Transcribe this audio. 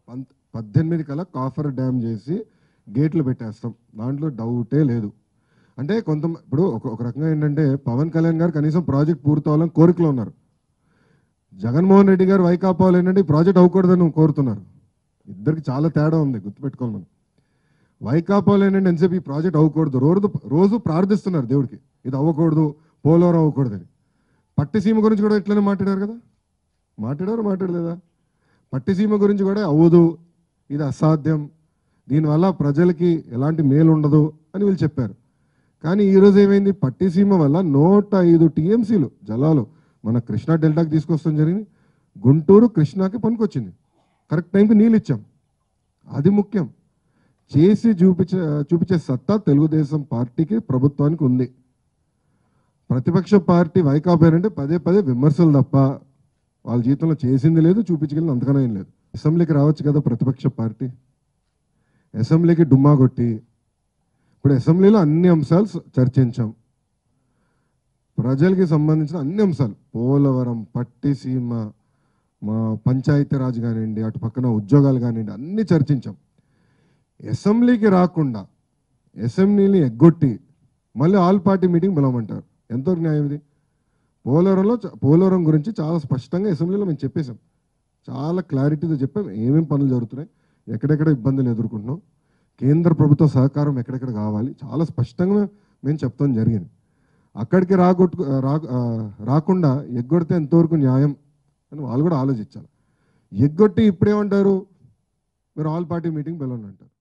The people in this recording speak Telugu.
పంత్ పద్దెనిమిది కల్లా కాఫర్ డ్యామ్ చేసి గేట్లు పెట్టేస్తాం దాంట్లో డౌటే లేదు అంటే కొంత ఇప్పుడు ఒక ఒక రకంగా ఏంటంటే పవన్ కళ్యాణ్ గారు కనీసం ప్రాజెక్ట్ పూర్తవ్వాలని కోరికలో ఉన్నారు జగన్మోహన్ రెడ్డి గారు వైకాపా వాళ్ళు ఏంటంటే ఈ ప్రాజెక్ట్ అవ్వకూడదని కోరుతున్నారు ఇద్దరికి చాలా తేడా ఉంది గుర్తుపెట్టుకోవాలి మనం వైకాపా వాళ్ళు ఏంటంటే ఎంతసేపు ఈ ప్రాజెక్ట్ అవ్వకూడదు రోజు రోజు ప్రార్థిస్తున్నారు దేవుడికి ఇది అవ్వకూడదు పోలవరం అవ్వకూడదని పట్టిసీమ గురించి కూడా ఇట్లనే మాట్లాడారు కదా మాట్లాడారు మాట్లాడలేదా పట్టిసీమ గురించి కూడా అవ్వదు ఇది అసాధ్యం దీనివల్ల ప్రజలకి ఎలాంటి మేలు ఉండదు అని వీళ్ళు చెప్పారు కానీ ఈరోజు ఏమైంది పట్టిసీమ వల్ల నూట ఐదు టీఎంసీలు జలాలు మన కృష్ణా డెల్టాకి తీసుకొస్తాం జరిగింది గుంటూరు కృష్ణాకి పనికొచ్చింది కరెక్ట్ టైంకి నీళ్ళు ఇచ్చాం అది ముఖ్యం చేసి చూపించే చూపించే సత్తా తెలుగుదేశం పార్టీకి ప్రభుత్వానికి ఉంది ప్రతిపక్ష పార్టీ వైకాపా ఏంటంటే పదే పదే విమర్శలు తప్ప వాళ్ళ జీవితంలో చేసింది లేదు చూపించగలిగింది అంతకన్నా ఏం లేదు అసెంబ్లీకి రావచ్చు కదా ప్రతిపక్ష పార్టీ అసెంబ్లీకి డుమ్మా కొట్టి ఇప్పుడు అసెంబ్లీలో అన్ని అంశాలు స- చర్చించాం ప్రజలకి సంబంధించిన అన్ని అంశాలు పోలవరం పట్టిసీమ మా పంచాయతీరాజ్ కానివ్వండి అటు పక్కన ఉద్యోగాలు కానివ్వండి అన్ని చర్చించాం అసెంబ్లీకి రాకుండా అసెంబ్లీని ఎగ్గొట్టి మళ్ళీ ఆల్ పార్టీ మీటింగ్ పిలవమంటారు ఎంతో న్యాయం ఇది పోలవరంలో చ- పోలవరం గురించి చాలా స్పష్టంగా అసెంబ్లీలో మేము చెప్పేశాం చాలా క్లారిటీతో చెప్పాం ఏమేం పనులు జరుగుతున్నాయి ఎక్కడెక్కడ ఇబ్బందులు ఎదుర్కొంటున్నాం కేంద్ర ప్రభుత్వ సహకారం ఎక్కడెక్కడ కావాలి చాలా స్పష్టంగా మేము చెప్తాం జరిగింది అక్కడికి రాగొట్టు రా ఆ, రాకుండా ఎగ్గొడితే ఎంతవరకు న్యాయం అని వాళ్ళు కూడా ఆలోచించాలి ఎగ్గొట్టి ఇప్పుడేమంటారు మీరు ఆల్ పార్టీ మీటింగ్ పిలవని అంటారు